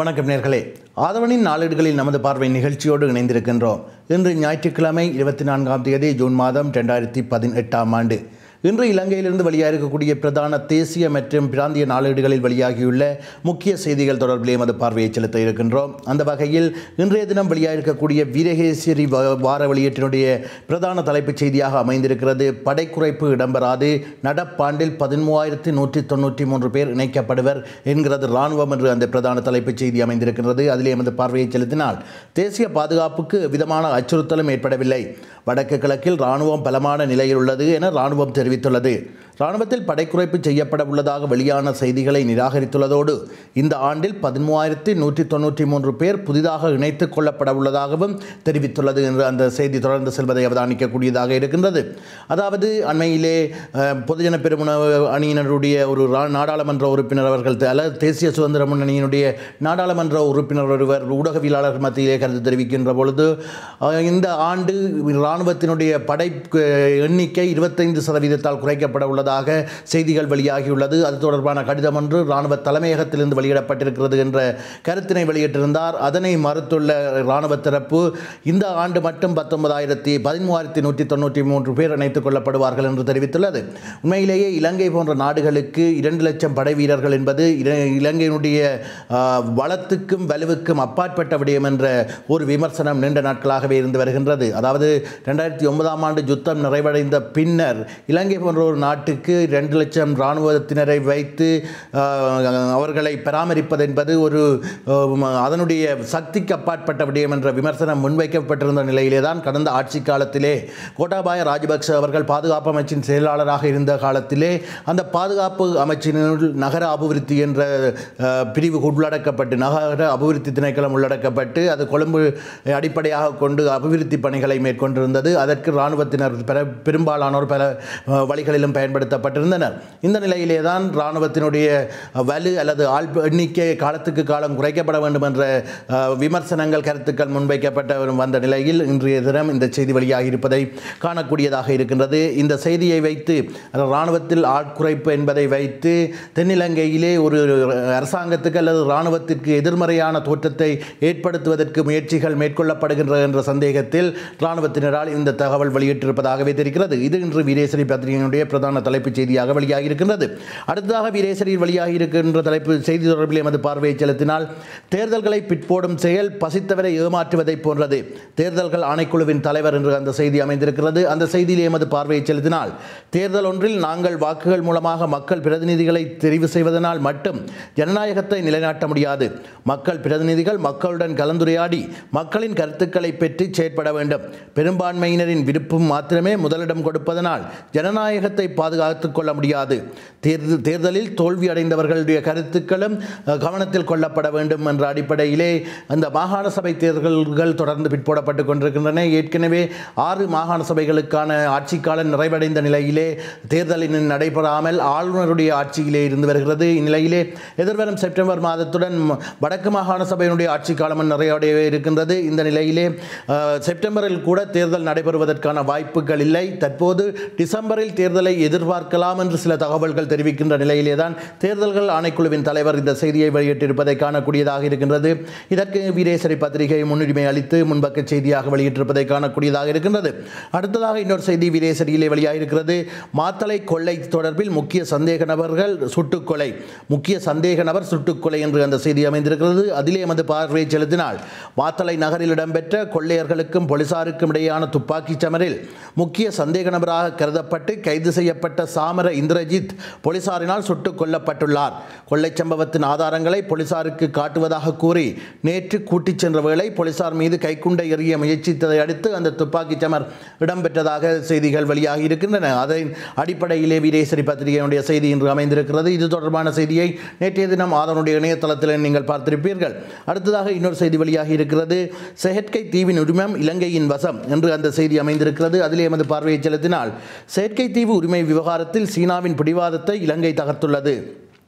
வணக்கம் நேர்களே ஆதவனின் நாளேடுகளில் நமது பார்வை நிகழ்ச்சியோடு இணைந்திருக்கின்றோம் இன்று ஞாயிற்றுக்கிழமை இருபத்தி நான்காம் தேதி ஜூன் மாதம் ரெண்டாயிரத்தி பதினெட்டாம் ஆண்டு இன்று இலங்கையிலிருந்து வெளியாக இருக்கக்கூடிய பிரதான தேசிய மற்றும் பிராந்திய நாளேடுகளில் வெளியாகியுள்ள முக்கிய செய்திகள் தொடர்பிலே எமது பார்வையை செலுத்த இருக்கின்றோம் அந்த வகையில் இன்றைய தினம் வெளியாக இருக்கக்கூடிய வீரகேசரி வ- வார வெளியீட்டினுடைய பிரதான தலைப்புச் செய்தியாக அமைந்திருக்கிறது படைக்குறைப்பு இடம்பெறாது நடப்பாண்டில் பதிமூவாயிரத்தி நூற்றி தொண்ணூற்றி மூன்று பேர் இணைக்கப்படுவர் என்கிறது இராணுவம் என்று அந்த பிரதான தலைப்புச் செய்தி அமைந்திருக்கிறது அதிலே எமது பார்வையை செலுத்தினால் தேசிய பாதுகாப்புக்கு விதமான அச்சுறுத்தலும் ஏற்படவில்லை வடக்கு கிழக்கில் இராணுவம் பலமான நிலையில் உள்ளது என இராணுவம் தெரிவித்துள்ளது இராணுவத்தில் படைக்குறைப்பு செய்யப்பட உள்ளதாக வெளியான செய்திகளை நிராகரித்துள்ளதோடு இந்த ஆண்டில் பதிமூவாயிரத்தி நூற்றி தொண்ணூற்றி மூன்று பேர் புதிதாக இணைத்துக் கொள்ளப்பட உள்ளதாகவும் தெரிவித்துள்ளது என்று அந்த செய்தி தொடர்ந்து செல்வதை அவதானிக்கக்கூடியதாக இருக்கின்றது அதாவது அண்மையிலே அஹ், பொதுஜன பெருமுன அணியினருடைய ஒரு ரா- நாடாளுமன்ற உறுப்பினர் அவர்கள் த- அல்லது தேசிய சுதந்திர முன்னணியினுடைய நாடாளுமன்ற உறுப்பினர் ஒருவர் ஊடகவியலாளர் மத்தியிலே கருத்து தெரிவிக்கின்ற பொழுது அஹ், இந்த ஆண்டு இராணுவத்தினுடைய படை அஹ், எண்ணிக்கை இருபத்தைந்து சதவீதத்தால் குறைக்கப்பட உள்ளதாக செய்திகள் வெளியாகியுள்ளது அது தொடர்பான கடிதம் ஒன்று இராணுவ தலைமையகத்திலிருந்து வெளியிடப்பட்டிருக்கிறது என்ற கருத்தினை வெளியிட்டிருந்தார் அதனை மறுத்துள்ள இராணுவ தரப்பு இந்த ஆண்டு மட்டும் பத்தொன்பதாயிரத்தி பதிமூவாயிரத்தி நூற்றி தொண்ணூற்றி மூன்று பேர் இணைத்துக் கொள்ளப்படுவார்கள் என்று தெரிவித்துள்ளது உண்மையிலேயே இலங்கை போன்ற நாடுகளுக்கு இரண்டு லட்சம் படை வீரர்கள் என்பது இல- இலங்கையினுடைய ஆ, வளத்துக்கும் வலுவுக்கும் அப்பாற்பட்ட விடயம் என்ற ஒரு விமர்சனம் நீண்ட நாட்களாகவே இருந்து வருகின்றது அதாவது ரெண்டாயிரத்தி ஒன்பதாம் ஆண்டு யுத்தம் நிறைவடைந்த பின்னர் இலங்கை போன்ற ஒரு நாட்டுக்கு ரெண்டு லட்சம் இராணுவத்தினரை வைத்து ஆ, அவர்களை பராமரிப்பது என்பது ஒரு ஆம், அதனுடைய சக்திக்கு அப்பாற்பட்ட விடயம் என்ற விமர்சனம் முன்வைக்கப்பட்டிருந்த நிலையிலே தான் கடந்த ஆட்சி காலத்திலே கோட்டாபாய ராஜபக்ச அவர்கள் பாதுகாப்பு அமைச்சின் செயலாளராக இருந்த காலத்திலே அந்த பாதுகாப்பு அமைச்சினுள் நகர அபிவிருத்தி என்ற அஹ், பிரிவு உள்ளடக்கப்பட்டு நகர அபிவிருத்தி திணைக்களம் உள்ளடக்கப்பட்டு அது கொழும்பு அடிப்படையாக கொண்டு அபிவிருத்தி பணிகளை மேற்கொண்டிருந்தது அதற்கு இராணுவத்தினர் பெர- பெரும்பாலானோர் பல அஹ், வழிகளிலும் பயன்படுத்தப்பட்டிருந்தனர் இந்த நிலையிலே தான் இராணுவத்தினுடைய வலு அல்லது ஆள் எண்ணிக்கை காலத்துக்கு காலம் குறைக்கப்பட வேண்டும் என்ற அஹ், விமர்சனங்கள் கருத்துக்கள் முன்வைக்கப்பட்ட வந்த நிலையில் இன்றைய தினம் இந்த செய்தி வெளியாகி இருப்பதை காணக்கூடியதாக இருக்கின்றது இந்த செய்தியை வைத்து இராணுவத்தில் ஆட்குறைப்பு என்பதை வைத்து தென்னிலங்கையிலே ஒரு அரசாங்கத்துக்கு அல்லது இராணுவத்திற்கு எதிர்மறையான தோற்றத்தை ஏற்படுத்துவதற்கு முயற்சிகள் மேற்கொள்ளப்படுகின்றன என்ற சந்தேகத்தில் இராணுவத்தினரால் இந்த தகவல் வெளியிட்டிருப்பதாகவே தெரிகிறது இது இன்று வீரேசரி பத்திரிகையினுடைய பிரதான தலைப்புச் செய்தியாக வெளியாகி இருக்கின்றது அடுத்ததாக வீரேசரியில் வெளியாகி இருக்கின்ற தலைப்பு செய்தி தொடர்பில் எமது பார்வையை செலுத்தினால் தேர்தல்களை பிற்போடும் செயல் பசித்தவரை ஏமாற்றுவதை போன்றது தேர்தல்கள் ஆணைக்குழுவின் தலைவர் என்று அந்த செய்தி அமைந்திருக்கிறது அந்த செய்தியில் எமது பார்வையை செலுத்தினால் தேர்தல் ஒன்றில் நாங்கள் வாக்குகள் மூலமாக மக்கள் பிரதிநிதிகளை தெரிவு செய்வதனால் மட்டும் ஜனநாயகத்தை நிலைநாட்ட முடியாது மக்கள் பிரதிநிதிகள் மக்களுடன் கலந்துரையாடி மக்களின் கருத்துக்களை பெற்று செயற்பட வேண்டும் பெரும்பான்மையினரின் விருப்பம் மாத்திரமே முதலிடம் கொடுப்பதனால் ஜனநாயகத்தை பாதுகாத்துக் கொள்ள முடியாது தேர்தல் தேர்தலில் தோல்வி அடைந்தவர்களுடைய கருத்துக்களும் அஹ், கவனத்தில் கொள்ளப்பட வேண்டும் என்ற அடிப்படையிலே அந்த மாகாண சபை தேர்தல்கள் தொடர்ந்து பிற்போடப்பட்டு கொண்டிருக்கின்றன ஏற்கனவே ஆறு மாகாண சபைகளுக்கான ஆட்சி காலம் நிறைவடைந்த நிலையிலே தேர்தல் இன்னும் நடைபெறாமல் ஆளுநருடைய ஆட்சியிலே இருந்து வருகிறது இந்நிலையிலே எதிர்வரும் செப்டம்பர் மாதத்துடன் ம- வடக்கு மாகாண சபையினுடைய ஆட்சி காலமும் நிறைவடைய இருக்கின்றது இந்த நிலையிலே அஹ், செப்டம்பரில் கூட தேர்தல் நடைபெறுவதற்கான வாய்ப்புகள் இல்லை தற்போது டிசம்பரில் தேர்தலை எதிர்பார்க்கலாம் என்று சில தகவல்கள் தெரிவிக்கின்ற நிலையிலே தான் தேர்தல்கள் ஆணைக்குழுவின் தலைவர் இந்த செய்தியை வெளியிட்டிருப்பதை காணக்கூடியதாக இருக்கின்றது இதற்கு வீரேசரி பத்திரிகை முன்னுரிமை அளித்து முன்பக்க செய்தியாக வெளியிட்டிருப்பதை காணக்கூடியதாக இருக்கின்றது அடுத்ததாக இன்னொரு செய்தி வீரேசரியிலே வெளியாகிருக்கிறது மாத்தளை கொள்ளை தொடர்பில் முக்கிய சந்தேக நபர்கள் சுட்டுக்கொலை முக்கிய சந்தேக நபர் சுட்டுக்கொலை என்று அந்த செய்தி அமைந்திருக்கிறது அதிலே எமது பார்வையை செலுத்தினால் மாத்தளை நகரில் இடம்பெற்ற கொள்ளையர்களுக்கும் போலீசாருக்கும் இடையேயான துப்பாக்கிச் சமரில் முக்கிய சந்தேக நபராக கருதப்பட்டு கைது செய்யப்பட்ட சாமர இந்திரஜித் போலீசாரினால் சுட்டுக் கொல்லப்பட்டுள்ளார் கொள்ளைச் சம்பவத்தின் ஆதாரங்களை போலீசாருக்கு காட்டுவதாக கூறி நேற்று கூட்டிச் சென்ற வேளை போலீசார் மீது கைக்குண்டை எறிய முயற்சித்ததை அடுத்து அந்த துப்பாக்கிச் சமர் இடம்பெற்றதாக செய்திகள் வெளியாகி இருக்கின்றன அதன் அடிப்படையிலே வீரேசரி பத்திரிகையினுடைய செய்தி இன்று அமைந்திருக்கிறது இது தொடர்பான செய்தியை நேற்றைய தினம் அதனுடைய இணையதளத்தில் நீங்கள் பார்த்திருப்பீர்கள் அடுத்ததாக இன்னொரு செய்தி வெளியாகி இருக்கிறது செயற்கை தீவின் உரிமம் இலங்கையின் வசம் என்று அந்த செய்தி அமைந்திருக்கிறது அதிலே எமது பார்வையை செலுத்தினால் செயற்கை தீவு உரிமை விவகாரத்தில் சீனாவின் பிடிவாதத்தை இலங்கை தகர்த்துள்ளது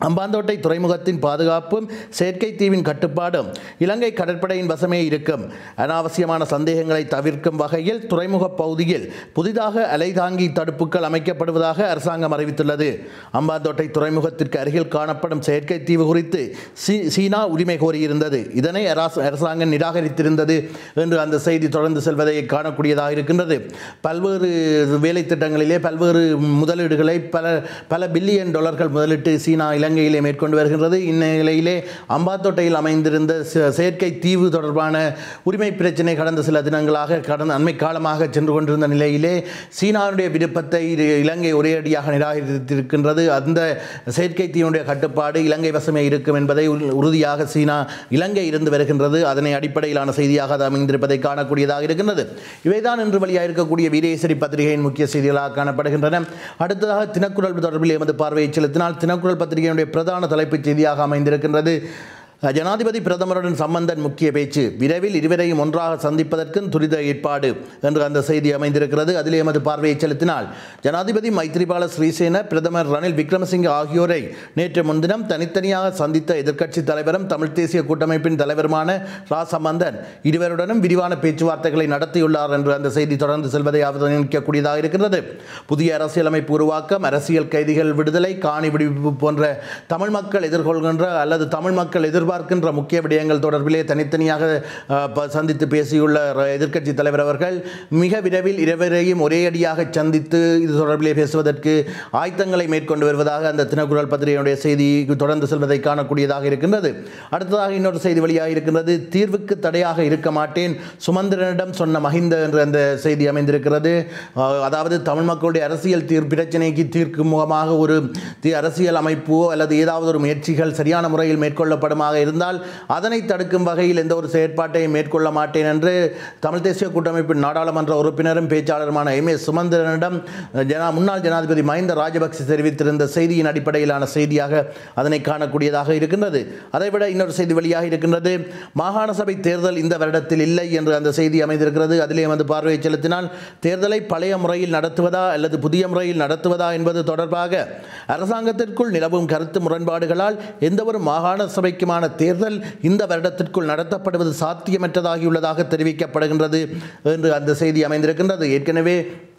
அம்பாந்தோட்டை துறைமுகத்தின் பாதுகாப்பும் செயற்கை தீவின் கட்டுப்பாடும் இலங்கை கடற்படையின் வசமே இருக்கும் அனாவசியமான சந்தேகங்களை தவிர்க்கும் வகையில் துறைமுக பகுதியில் புதிதாக அலைதாங்கி தடுப்புகள் அமைக்கப்படுவதாக அரசாங்கம் அறிவித்துள்ளது அம்பாந்தோட்டை துறைமுகத்திற்கு அருகில் காணப்படும் செயற்கை தீவு குறித்து சீ சீனா உரிமை கோரியிருந்தது இதனை அரச- அரசாங்கம் நிராகரித்திருந்தது என்று அந்த செய்தி தொடர்ந்து செல்வதை காணக்கூடியதாக இருக்கின்றது பல்வேறு வேலை திட்டங்களிலே பல்வேறு முதலீடுகளை பல பல பில்லியன் டாலர்கள் முதலிட்டு சீனா இலங்கையிலே மேற்கொண்டு வருகின்றது இந்நிலையிலே அம்பாத்தோட்டையில் அமைந்திருந்த செ- செயற்கை தீவு தொடர்பான உரிமை பிரச்சினை கடந்த சில தினங்களாக கடந்த அண்மை காலமாக சென்று கொண்டிருந்த நிலையிலே சீனாவுடைய விருப்பத்தை இது இலங்கை ஒரேயடியாக நிராகரித்திருக்கின்றது அந்த செயற்கை தீவுடைய கட்டுப்பாடு இலங்கை வசமே இருக்கும் என்பதை உறு- உறுதியாக சீனா இலங்கை இருந்து வருகின்றது அதனை அடிப்படையிலான செய்தியாக அது அமைந்திருப்பதை காணக்கூடியதாக இருக்கின்றது இவைதான் இன்று வெளியாக இருக்கக்கூடிய வீரேஸ்வரி பத்திரிகையின் முக்கிய செய்திகளாக காணப்படுகின்றன அடுத்ததாக தினக்குரல் தொடர்பில் எமது பார்வையை செலுத்தினால் தினக்குரல் பத்திரிகையினுடைய பிரதான தலைப்புச் செய்தியாக அமைந்திருக்கின்றது ஜனாதிபதி பிரதமருடன் சம்பந்தன் முக்கிய பேச்சு விரைவில் இருவரையும் ஒன்றாக சந்திப்பதற்கும் துரித ஏற்பாடு என்று அந்த செய்தி அமைந்திருக்கிறது அதில் எமது பார்வையை செலுத்தினால் ஜனாதிபதி மைத்ரிபால ஸ்ரீசேன பிரதமர் ரணில் விக்ரமசிங்கே ஆகியோரை நேற்று முன்தினம் தனித்தனியாக சந்தித்த எதிர்க்கட்சி தலைவரும் தமிழ் தேசிய கூட்டமைப்பின் தலைவருமான ரா சம்பந்தன் இருவருடனும் விரிவான பேச்சுவார்த்தைகளை நடத்தியுள்ளார் என்று அந்த செய்தி தொடர்ந்து செல்வதை அவதானிக்கக்கூடியதாக இருக்கிறது புதிய அரசியலமைப்பு உருவாக்கம் அரசியல் கைதிகள் விடுதலை காணி விடுவிப்பு போன்ற தமிழ் மக்கள் எதிர்கொள்கின்ற அல்லது தமிழ் மக்கள் எதிர்பார்க்கின்ற முக்கிய விடயங்கள் தொடர்பிலே தனித்தனியாக அஹ், ப- சந்தித்து பேசியுள்ள ர- எதிர்க்கட்சி தலைவர் அவர்கள் மிக விரைவில் இருவரையும் ஒரே அடியாக சந்தித்து இது தொடர்பிலே பேசுவதற்கு ஆயத்தங்களை மேற்கொண்டு வருவதாக அந்த தினக்குரல் பத்திரிகையுடைய செய்தி தொடர்ந்து செல்வதை காணக்கூடியதாக இருக்கின்றது அடுத்ததாக இன்னொரு செய்தி வெளியாக இருக்கின்றது தீர்வுக்கு தடையாக இருக்க மாட்டேன் சுமந்திரனிடம் சொன்ன மஹிந்த என்ற அந்த செய்தி அமைந்திருக்கிறது அஹ், அதாவது தமிழ் மக்களுடைய அரசியல் தீர் பிரச்சனைக்கு தீர்க்கும் முகமாக ஒரு தி- அரசியல் அமைப்போ அல்லது ஏதாவது ஒரு முயற்சிகள் சரியான முறையில் மேற்கொள்ளப்படுமாக இருந்தால் அதனை தடுக்கும் வகையில் எந்த ஒரு செயற்பாட்டையும் மேற்கொள்ள மாட்டேன் என்று தமிழ் தேசிய கூட்டமைப்பின் நாடாளுமன்ற உறுப்பினரும் பேச்சாளருமான எம் ஏ சுமந்திரனிடம் ஜனா முன்னாள் ஜனாதிபதி மஹிந்த ராஜபக்சே தெரிவித்திருந்த செய்தியின் அடிப்படையிலான செய்தியாக அதனை காணக்கூடியதாக இருக்கின்றது அதைவிட இன்னொரு செய்தி வெளியாக இருக்கின்றது மாகாண சபை தேர்தல் இந்த வருடத்தில் இல்லை என்று அந்த செய்தி அமைந்திருக்கிறது அதிலே வந்து பார்வையை செலுத்தினால் தேர்தலை பழைய முறையில் நடத்துவதா அல்லது புதிய முறையில் நடத்துவதா என்பது தொடர்பாக அரசாங்கத்திற்குள் நிலவும் கருத்து முரண்பாடுகளால் எந்தவொரு மாகாண சபைக்குமான தேர்தல் இந்த வருடத்திற்குள் நடத்தப்படுவது சாத்தியமற்றதாகியுள்ளதாக தெரிவிக்கப்படுகின்றது என்று அந்த செய்தி அமைந்திருக்கின்றது ஏற்கனவே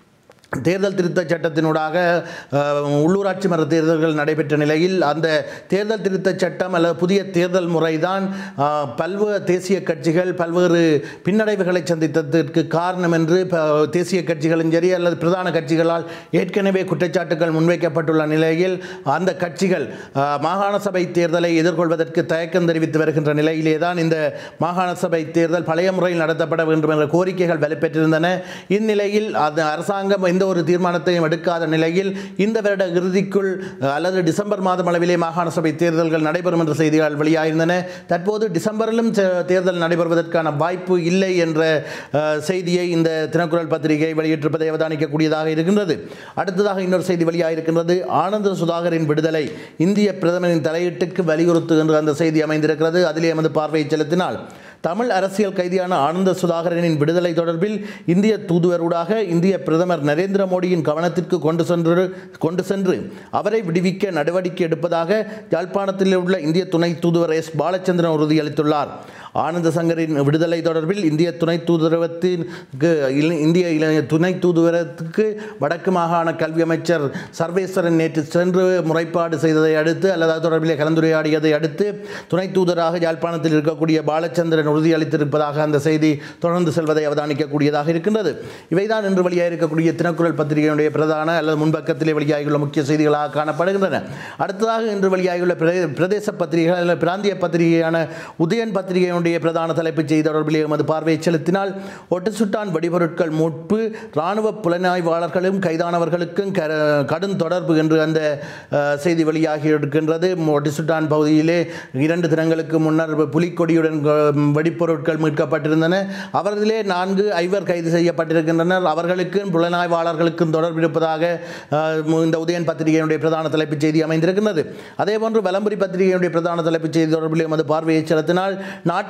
தேர்தல் திருத்தச் சட்டத்தினூடாக அஹ், உள்ளூராட்சி மன்ற தேர்தல்கள் நடைபெற்ற நிலையில் அந்த தேர்தல் திருத்தச் சட்டம் அல்லது புதிய தேர்தல் முறைதான் அஹ், பல்வேறு தேசிய கட்சிகள் பல்வேறு பின்னடைவுகளை சந்தித்ததற்கு காரணம் என்று ப- தேசிய கட்சிகளும் சரி அல்லது பிரதான கட்சிகளால் ஏற்கனவே குற்றச்சாட்டுகள் முன்வைக்கப்பட்டுள்ள நிலையில் அந்த கட்சிகள் அஹ், மாகாண சபை தேர்தலை எதிர்கொள்வதற்கு தயக்கம் தெரிவித்து வருகின்ற நிலையிலே தான் இந்த மாகாண சபை தேர்தல் பழைய முறையில் நடத்தப்பட வேண்டும் என்ற கோரிக்கைகள் வலுப்பெற்றிருந்தன இந்நிலையில் அது அரசாங்கம் எந்த ஒரு தீர்மானத்தையும் எடுக்காத நிலையில் இந்த வருட இறுதிக்குள் அஹ், அல்லது டிசம்பர் மாதம் அளவிலே மாகாண சபை தேர்தல்கள் நடைபெறும் என்ற செய்திகள் வெளியாயிருந்தன தற்போது டிசம்பரிலும் தே- தேர்தல் நடைபெறுவதற்கான வாய்ப்பு இல்லை என்ற அஹ், செய்தியை இந்த தினக்குரல் பத்திரிகை வெளியிட்டிருப்பதை அவதானிக்கக்கூடியதாக இருக்கின்றது அடுத்ததாக இன்னொரு செய்தி வெளியாக இருக்கின்றது ஆனந்த சுதாகரின் விடுதலை இந்திய பிரதமரின் தலையீட்டுக்கு வலியுறுத்துகின்ற அந்த செய்தி அமைந்திருக்கிறது அதிலே எமது பார்வையை செலுத்தினால் தமிழ் அரசியல் கைதியான ஆனந்த சுதாகரனின் விடுதலை தொடர்பில் இந்திய தூதுவரூடாக இந்திய பிரதமர் நரேந்திர மோடியின் கவனத்திற்கு கொண்டு சென்று கொண்டு சென்று அவரை விடுவிக்க நடவடிக்கை எடுப்பதாக யாழ்ப்பாணத்தில் உள்ள இந்திய துணை தூதுவர் எஸ் பாலச்சந்திரன் உறுதியளித்துள்ளார் ஆனந்த சங்கரின் விடுதலை தொடர்பில் இந்திய துணை தூதரகத்திற்கு இல- இந்திய இல- துணை தூதுவரத்துக்கு வடக்கு மாகாண கல்வி அமைச்சர் சர்வேஸ்வரன் நேற்று சென்று முறைப்பாடு செய்ததை அடுத்து அல்லது அது தொடர்பிலே கலந்துரையாடியதை அடுத்து துணை தூதராக யாழ்ப்பாணத்தில் இருக்கக்கூடிய பாலச்சந்திரன் உறுதியளித்திருப்பதாக அந்த செய்தி தொடர்ந்து செல்வதை அவதானிக்கக்கூடியதாக இருக்கின்றது இவைதான் இன்று வெளியாக இருக்கக்கூடிய தினக்குரல் பத்திரிகையினுடைய பிரதான அல்லது முன்பக்கத்திலே வெளியாகியுள்ள முக்கிய செய்திகளாக காணப்படுகின்றன அடுத்ததாக இன்று வெளியாகியுள்ள பிரதே- பிரதேச பத்திரிகைகள் அல்லது பிராந்திய பத்திரிகையான உதயன் பத்திரிகையினுடைய பிரதான தலைப்புச் செய்தி தொடர்பிலே எமது பார்வையை செலுத்தினால் ஒட்டுசுட்டான் வெடிபொருட்கள் மீட்பு இராணுவ புலனாய்வாளர்களும் கைதானவர்களுக்கும் க- கடும் தொடர்பு என்று அந்த அஹ், செய்தி வெளியாகி இருக்கின்றது ஒட்டுசுட்டான் பகுதியிலே இரண்டு தினங்களுக்கு முன்னர் புலிக்கொடியுடன் அஹ், வெடிப்பொருட்கள் மீட்கப்பட்டிருந்தன அவர்களிலே நான்கு ஐவர் கைது செய்யப்பட்டிருக்கின்றனர் அவர்களுக்கும் புலனாய்வாளர்களுக்கும் தொடர்பு இருப்பதாக அஹ், இந்த உதயன் பத்திரிகையினுடைய பிரதான தலைப்புச் செய்தி அமைந்திருக்கின்றது அதேபோன்று வலம்புரி பத்திரிகையினுடைய பிரதான தலைப்புச் செய்தி தொடர்பில் எமது பார்வையை செலுத்தினால் நாட்டை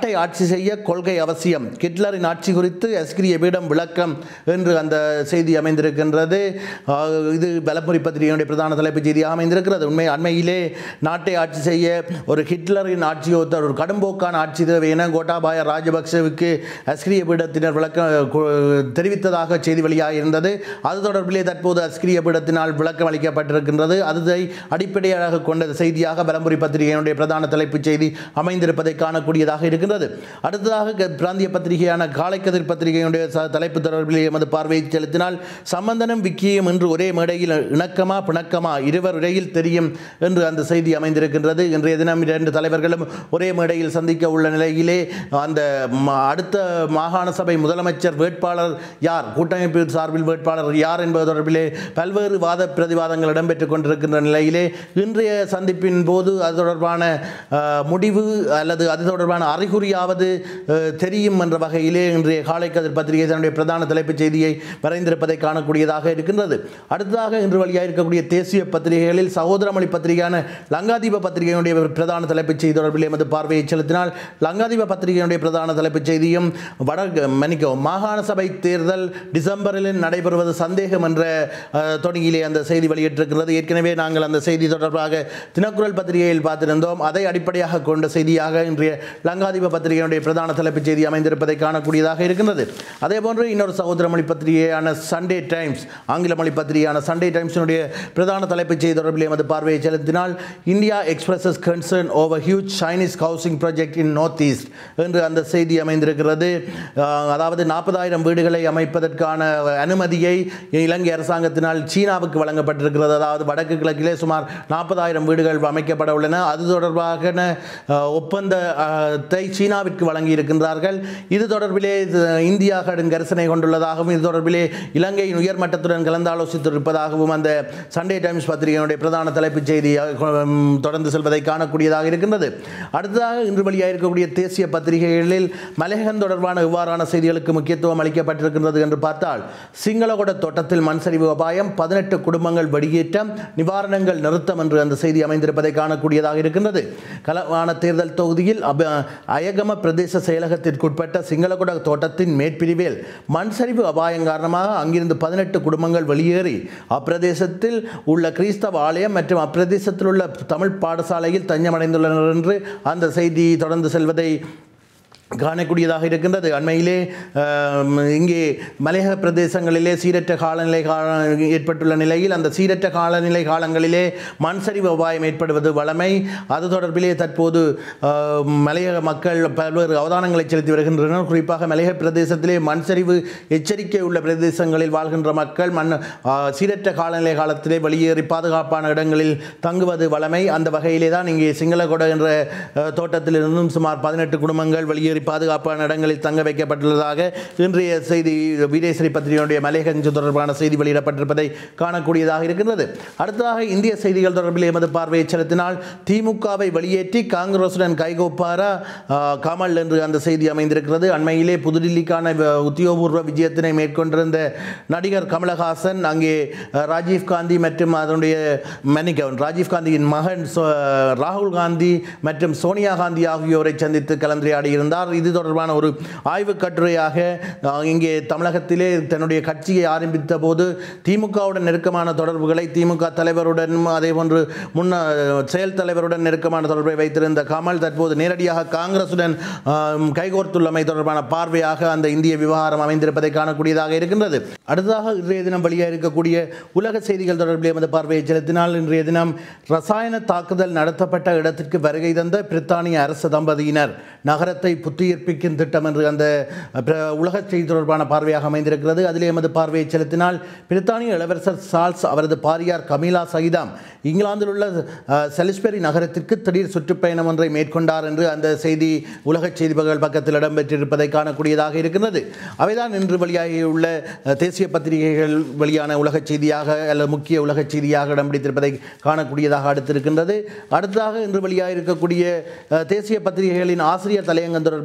நாட்டை ஆட்சி செய்ய கொள்கை அவசியம் ஹிட்லரின் ஆட்சி குறித்து எஸ்கிரிய பீடம் விளக்கம் என்று அந்த செய்தி அமைந்திருக்கின்றது ஆஹ் இது பலமுறை பத்திரிகையினுடைய பிரதான தலைப்புச் செய்தியாக அமைந்திருக்கிறது உண்மை அண்மையிலே நாட்டை ஆட்சி செய்ய ஒரு ஹிட்லரின் ஆட்சி ஒத்த ஒரு கடும்போக்கான ஆட்சி தேவை என கோட்டாபாய ராஜபக்சவுக்கு அஸ்கிரிய பீடத்தினர் விளக்கம் கு- தெரிவித்ததாக செய்தி வெளியாக இருந்தது அது தொடர்பிலே தற்போது அஸ்கிரிய பீடத்தினால் விளக்கம் அளிக்கப்பட்டிருக்கின்றது அதை அடிப்படையாக கொண்ட செய்தியாக பலமுறை பத்திரிகையினுடைய பிரதான தலைப்புச் செய்தி அமைந்திருப்பதை காணக்கூடியதாக இருக்கின்றது அடுத்ததாக க- பிராந்திய பத்திரிகையான காலைக்கதிர் பத்திரிகையினுடைய ச- தலைப்பு தொடர்பிலே எமது பார்வையை செலுத்தினால் சம்பந்தனும் விக்கியும் என்று ஒரே மேடையில் இணக்கமா பிணக்கமா இருவர் இடையில் தெரியும் என்று அந்த செய்தி அமைந்திருக்கின்றது இன்றைய தினம் இரண்டு தலைவர்களும் ஒரே மேடையில் சந்திக்க உள்ள நிலையிலே அந்த ம- அடுத்த மாகாண சபை முதலமைச்சர் வேட்பாளர் யார் கூட்டமைப்பு சார்பில் வேட்பாளர் யார் என்பது தொடர்பிலே பல்வேறு வாத பிரதிவாதங்கள் இடம்பெற்றுக் கொண்டிருக்கின்ற நிலையிலே இன்றைய சந்திப்பின் போது அது தொடர்பான அஹ், முடிவு அல்லது அது தொடர்பான அறிகுறியாவது அஹ், தெரியும் என்ற வகையிலே இன்றைய காலை கதிர் பத்திரிகை தன்னுடைய பிரதான தலைப்புச் செய்தியை வரைந்திருப்பதை காணக்கூடியதாக இருக்கின்றது அடுத்ததாக இன்று வழியாக இருக்கக்கூடிய தேசிய பத்திரிகைகளில் சகோதரமொழி பத்திரிகையான லங்காதீப பத்திரிகையினுடைய பிரதான தலைப்புச் செய்தி தொடர்பில் எமது பார்வையை செலுத்தினால் லங்காதீப பத்திரிகையினுடைய பிரதான தலைப்புச் செய்தியும் வட மன்னிக்கவும் மாகாண சபை தேர்தல் டிசம்பரில் நடைபெறுவது சந்தேகம் என்ற அஹ், தொனியிலே அந்த செய்தி வெளியிட்டிருக்கிறது ஏற்கனவே நாங்கள் அந்த செய்தி தொடர்பாக தினக்குரல் பத்திரிகையில் பார்த்திருந்தோம் அதை அடிப்படையாக கொண்ட செய்தியாக இன்றைய லங்காதீப பத்திரிகையினுடைய பிரதான தலைப்புச் செய்தி அமைந்திருப்பதை காணக்கூடியதாக இருக்கின்றது அதே போன்று இன்னொரு சகோதர மொழி பத்திரிகையான சண்டே டைம்ஸ் ஆங்கில மொழி பத்திரிகையான சண்டே டைம்ஸினுடைய பிரதான தலைப்புச் செய்தி தொடர்பில் எமது பார்வையை செலுத்தினால் India expresses concern over huge Chinese housing project in north east என்று அந்த செய்தி அமைந்திருக்கிறது அஹ், அதாவது நாற்பதாயிரம் வீடுகளை அமைப்பதற்கான அனுமதியை இலங்கை அரசாங்கத்தினால் சீனாவுக்கு வழங்கப்பட்டிருக்கிறது அதாவது வடக்கு கிழக்கிலே சுமார் நாற்பதாயிரம் வீடுகள் அமைக்கப்பட உள்ளன அது தொடர்பாக அஹ், ஒப்பந்தத்தை சீனாவிற்கு வழங்கி இருக்கின்றார்கள் இது தொடர்பிலே இது இந்தியா கடும் கரிசனை கொண்டுள்ளதாகவும் இது தொடர்பிலே இலங்கையின் உயர்மட்டத்துடன் கலந்தாலோசித்திருப்பதாகவும் அந்த சண்டே டைம்ஸ் பத்திரிகையினுடைய பிரதான தலைப்புச் செய்தி அஹ், தொடர்ந்து செல்வதை காணக்கூடியதாக இருக்கின்றது அடுத்ததாக இன்று வெளியாக இருக்கக்கூடிய தேசிய பத்திரிகைகளில் மலையகம் தொடர்பான இவ்வாறான செய்திகளுக்கு முக்கியத்துவம் அளிக்கப்பட்டிருக்கின்றது என்று பார்த்தால் சிங்களகொட தோட்டத்தில் மண் சரிவு அபாயம் பதினெட்டு குடும்பங்கள் வெளியேற்றம் நிவாரணங்கள் நிறுத்தம் என்று அந்த செய்தி அமைந்திருப்பதை காணக்கூடியதாக இருக்கின்றது கலவான தேர்தல் தொகுதியில் அப அயகம பிரதேச செயலகத்திற்குட்பட்ட சிங்களகொட தோட்டத்தின் மேற்பிரிவில் மண் சரிவு அபாயம் காரணமாக அங்கிருந்து பதினெட்டு குடும்பங்கள் வெளியேறி அப்பிரதேசத்தில் உள்ள கிறிஸ்தவ ஆலயம் மற்றும் அப்பிரதேசத்தில் உள்ள தமிழ் பாடசாலையில் தஞ்சமடைந்துள்ளனர் என்று அந்த செய்தி தொடர்ந்து செல்வதை காணக்கூடியதாக இருக்கின்றது அண்மையிலே ஆம், இங்கே மலையக பிரதேசங்களிலே சீரற்ற காலநிலை கால ஏற்பட்டுள்ள நிலையில் அந்த சீரற்ற காலநிலை காலங்களிலே மண் சரிவு அபாயம் ஏற்படுவது வளமை அது தொடர்பிலே தற்போது ஆம், மலையக மக்கள் பல்வேறு அவதானங்களை செலுத்தி வருகின்றனர் குறிப்பாக மலையக பிரதேசத்திலே மண் சரிவு எச்சரிக்கை உள்ள பிரதேசங்களில் வாழ்கின்ற மக்கள் மண் ஆ, சீரற்ற காலநிலை காலத்திலே வெளியேறி பாதுகாப்பான இடங்களில் தங்குவது வளமை அந்த வகையிலே தான் இங்கே சிங்களகொட என்ற அஹ், தோட்டத்திலிருந்தும் சுமார் பதினெட்டு குடும்பங்கள் வெளியேறி பாதுகாப்பான இடங்களில் தங்க வைக்கப்பட்டுள்ளதாக இன்றைய செய்தி வீரேஸ்வரி பத்திரிகையுடைய மலையகஞ்சு தொடர்பான செய்தி வெளியிடப்பட்டிருப்பதை காணக்கூடியதாக இருக்கின்றது அடுத்ததாக இந்திய செய்திகள் தொடர்பில் எமது பார்வையை செலுத்தினால் திமுகவை வெளியேற்றி காங்கிரசுடன் கைகோப்பாரா ஆஹ், கமல் என்று அந்த செய்தி அமைந்திருக்கிறது அண்மையிலே புதுடில்லிக்கான வ- உத்தியோகபூர்வ விஜயத்தினை மேற்கொண்டிருந்த நடிகர் கமலஹாசன் அங்கே அஹ், ராஜீவ் காந்தி மற்றும் அதனுடைய மன்னிக்கவும் ராஜீவ் காந்தியின் மகன் சோ- ராகுல் காந்தி மற்றும் சோனியா காந்தி ஆகியோரை சந்தித்து கலந்துரையாடி இருந்தார் இது தொடர்பான ஒரு ஆய்வுக் கட்டுரையாக அஹ், இங்கே தமிழகத்திலே தன்னுடைய கட்சியை ஆரம்பித்த போது திமுகவுடன் நெருக்கமான தொடர்புகளை திமுக தலைவருடன் அதே போன்று முன்ன செயல் தலைவருடன் நெருக்கமான தொடர்பை வைத்திருந்த கமல் தற்போது நேரடியாக காங்கிரசுடன் ஆம், கைகோர்த்துள்ளமை தொடர்பான பார்வையாக அந்த இந்திய விவகாரம் அமைந்திருப்பதை காணக்கூடியதாக இருக்கின்றது அடுத்ததாக இன்றைய தினம் வெளியாக இருக்கக்கூடிய உலக செய்திகள் தொடர்பில் எமது பார்வையை செலுத்தினால் இன்றைய தினம் ரசாயன தாக்குதல் நடத்தப்பட்ட இடத்திற்கு வருகை தந்த பிரித்தானிய அரசு தம்பதியினர் நகரத்தை புத்துயிர்ப்பிக்கும் திட்டம் என்று அந்த பிர- உலக செய்தி தொடர்பான பார்வையாக அமைந்திருக்கிறது அதில் எமது பார்வையை செலுத்தினால் பிரித்தானிய இளவரசர் சார்ல்ஸ் அவரது பாரியார் கமீலா சகிதாம் இங்கிலாந்தில் உள்ள அஹ், சலிஸ்பெரி நகரத்திற்கு திடீர் சுற்றுப்பயணம் ஒன்றை மேற்கொண்டார் என்று அந்த செய்தி உலக செய்திகள் பக்கத்தில் இடம்பெற்றிருப்பதை காணக்கூடியதாக இருக்கின்றது அவைதான் இன்று வெளியாகியுள்ள அஹ், தேசிய பத்திரிகைகள் வெளியான உலக செய்தியாக அல்லது முக்கிய உலக செய்தியாக இடம் பிடித்திருப்பதை காணக்கூடியதாக அடுத்திருக்கின்றது அடுத்ததாக இன்று வெளியாக இருக்கக்கூடிய அஹ், தேசிய பத்திரிகைகளின் ஆசிரியர் தலையங்கம் தொடர்பில்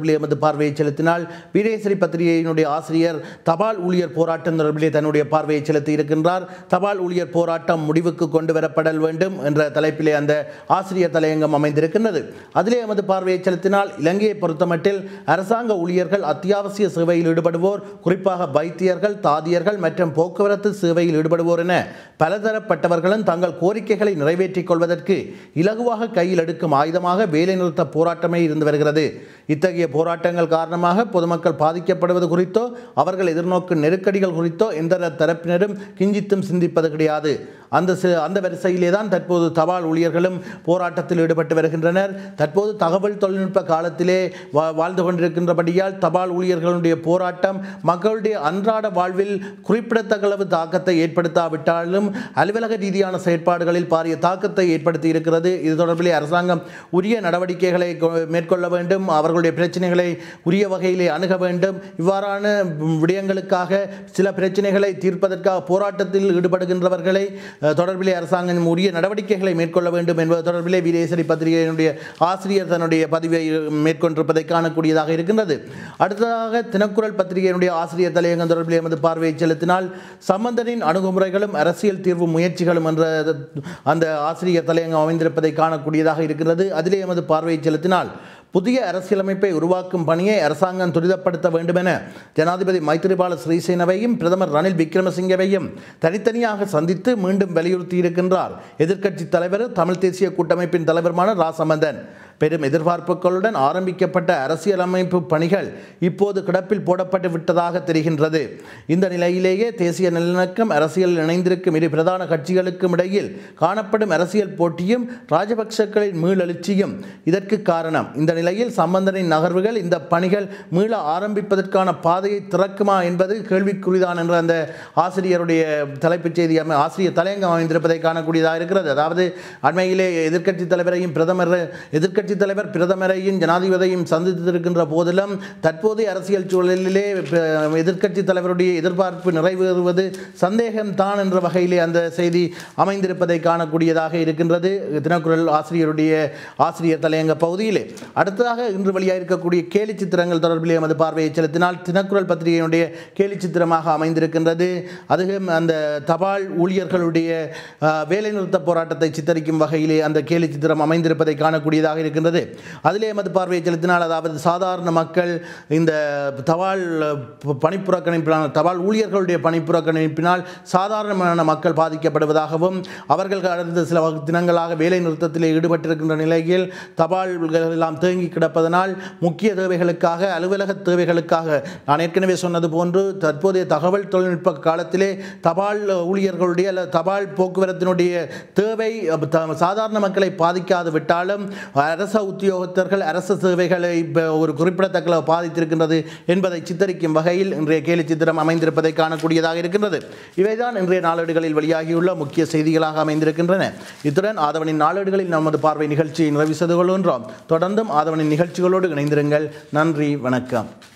தொடர்பிலே எமது பார்வையை செலுத்தினால் வீரேசரி பத்திரிகையினுடைய ஆசிரியர் தபால் ஊழியர் போராட்டம் தொடர்பிலே தன்னுடைய பார்வையை செலுத்தி இருக்கின்றார் தபால் ஊழியர் போராட்டம் முடிவுக்கு கொண்டு வரப்படல் வேண்டும் என்ற தலைப்பிலே அந்த ஆசிரியர் தலையங்கம் அமைந்திருக்கின்றது அதிலே எமது பார்வையை செலுத்தினால் இலங்கையை பொறுத்தமட்டில் அரசாங்க ஊழியர்கள் அத்தியாவசிய சேவையில் ஈடுபடுவோர் குறிப்பாக வைத்தியர்கள் தாதியர்கள் மற்றும் போக்குவரத்து சேவையில் ஈடுபடுவோர் என பலதரப்பட்டவர்களும் தங்கள் கோரிக்கைகளை நிறைவேற்றிக் கொள்வதற்கு இலகுவாக கையில் எடுக்கும் ஆயுதமாக வேலைநிறுத்த போராட்டமே இருந்து வருகிறது இத்தகைய போராட்டங்கள் காரணமாக பொதுமக்கள் பாதிக்கப்படுவது குறித்தோ அவர்கள் எதிர்நோக்கும் நெருக்கடிகள் குறித்தோ எந்த தரப்பினரும் கிஞ்சித்தும் சிந்திப்பது கிடையாது அந்த சி- அந்த வரிசையிலே தான் தற்போது தபால் ஊழியர்களும் போராட்டத்தில் ஈடுபட்டு வருகின்றனர் தற்போது தகவல் தொழில்நுட்ப காலத்திலே வா- வாழ்ந்து கொண்டிருக்கின்றபடியால் தபால் ஊழியர்களுடைய போராட்டம் மக்களுடைய அன்றாட வாழ்வில் குறிப்பிடத்தக்க அளவு தாக்கத்தை ஏற்படுத்தாவிட்டாலும் அலுவலக ரீதியான செயற்பாடுகளில் பாரிய தாக்கத்தை ஏற்படுத்தி இருக்கிறது இது தொடர்பிலே அரசாங்கம் உரிய நடவடிக்கைகளை கொ- மேற்கொள்ள வேண்டும் அவர்களுடைய பிரச்சனைகளை உரிய வகையிலே அணுக வேண்டும் இவ்வாறான ம், விடயங்களுக்காக சில பிரச்சனைகளை தீர்ப்பதற்காக போராட்டத்தில் ஈடுபடுகின்றவர்களை அஹ், தொடர்பிலே அரசாங்கம் உரிய நடவடிக்கைகளை மேற்கொள்ள வேண்டும் என்பது தொடர்பிலே வீரேசரி பத்திரிகையினுடைய ஆசிரியர் தன்னுடைய பதிவை மேற்கொண்டிருப்பதை காணக்கூடியதாக இருக்கின்றது அடுத்ததாக தினக்குரல் பத்திரிகையினுடைய ஆசிரியர் தலையங்கம் தொடர்பில் எமது பார்வையை செலுத்தினால் சம்பந்தனின் அணுகுமுறைகளும் அரசியல் தீர்வு முயற்சிகளும் என்ற அந்த ஆசிரியர் தலையங்கம் அமைந்திருப்பதை காணக்கூடியதாக இருக்கிறது அதிலே எமது பார்வையை செலுத்தினால் புதிய அரசியலமைப்பை உருவாக்கும் பணியை அரசாங்கம் துரிதப்படுத்த வேண்டுமென ஜனாதிபதி மைத்திரிபால ஸ்ரீசேனவையும் பிரதமர் ரணில் விக்ரமசிங்கவையும் தனித்தனியாக சந்தித்து மீண்டும் வலியுறுத்தியிருக்கின்றார் எதிர்க்கட்சித் தலைவர் தமிழ் தேசிய கூட்டமைப்பின் தலைவருமான ராசமந்தன் பெரும் எதிர்பார்ப்புகளுடன் ஆரம்பிக்கப்பட்ட அரசியலமைப்பு பணிகள் இப்போது கிடப்பில் போடப்பட்டு விட்டதாக தெரிகின்றது இந்த நிலையிலேயே தேசிய நல்லிணக்கம் அரசியல் இணைந்திருக்கும் இரு பிரதான கட்சிகளுக்கும் இடையில் காணப்படும் அரசியல் போட்டியும் ராஜபக்சக்களின் மீளெழுச்சியும் இதற்கு காரணம் இந்த நிலையில் சம்பந்தனின் நகர்வுகள் இந்த பணிகள் மீள ஆரம்பிப்பதற்கான பாதையை திறக்குமா என்பது கேள்விக்குறிதான் என்ற அந்த ஆசிரியருடைய தலைப்புச் செய்தி அமை- ஆசிரியர் தலையங்கம் அமைந்திருப்பதை காணக்கூடியதாக இருக்கிறது அதாவது அண்மையிலே எதிர்க்கட்சி தலைவரையும் பிரதமர் எதிர்க்கட்சி தலைவர் பிரதமரையும் ஜனாதிபதியையும் சந்தித்திருக்கின்ற போதிலும் தற்போதைய அரசியல் சூழலிலே எதிர்க்கட்சி தலைவருடைய எதிர்பார்ப்பு நிறைவேறுவது சந்தேகம்தான் என்ற வகையிலே அந்த செய்தி அமைந்திருப்பதை காணக்கூடியதாக இருக்கின்றது தினக்குரல் ஆசிரியருடைய ஆசிரியர் தலையங்க பகுதியிலே அடுத்ததாக இன்று வெளியாக இருக்கக்கூடிய கேலி சித்திரங்கள் தொடர்பிலே எமது பார்வையை செலுத்தினால் தினக்குரல் பத்திரிகையினுடைய கேலி சித்திரமாக அமைந்திருக்கின்றது அதுவும் அந்த தபால் ஊழியர்களுடைய அஹ், வேலைநிறுத்த போராட்டத்தை சித்தரிக்கும் வகையிலே அந்த கேலி சித்திரம் அமைந்திருப்பதை காணக்கூடியதாக இருக்கின்றது அதிலே எமது பார்வையை செலுத்தினால் அதாவது சாதாரண மக்கள் இந்த தபால் ப- பணிப்புறக்கணிப்பினால் தபால் ஊழியர்களுடைய பணிப்புறக்கணிப்பினால் சாதாரணமான மக்கள் பாதிக்கப்படுவதாகவும் அவர்கள் கடந்த சில வகு- தினங்களாக வேலை நிறுத்தத்தில் ஈடுபட்டிருக்கின்ற நிலையில் தபால்கள் எல்லாம் தேங்கி கிடப்பதனால் முக்கிய தேவைகளுக்காக அலுவலக தேவைகளுக்காக நான் ஏற்கனவே சொன்னது போன்று தற்போதைய தகவல் தொழில்நுட்ப காலத்திலே தபால் ஊழியர்களுடைய அல்லது தபால் போக்குவரத்தினுடைய தேவை அஹ், த- சாதாரண மக்களை பாதிக்காது விட்டாலும் அரச உத்தியோகத்தர்கள் அரசு சேவைகளை இப்ப ஒரு குறிப்பிடத்தக்க அளவு பாதித்திருக்கின்றது என்பதை சித்தரிக்கும் வகையில் இன்றைய கேலி சித்திரம் அமைந்திருப்பதை காணக்கூடியதாக இருக்கின்றது இவைதான் இன்றைய நாளேடுகளில் வெளியாகியுள்ள முக்கிய செய்திகளாக அமைந்திருக்கின்றன இத்துடன் ஆதவனின் நாளேடுகளில் நமது பார்வை நிகழ்ச்சியை நிறைவு செய்து கொள்கின்றோம் தொடர்ந்தும் ஆதவனின் நிகழ்ச்சிகளோடு இணைந்திருங்கள் நன்றி வணக்கம்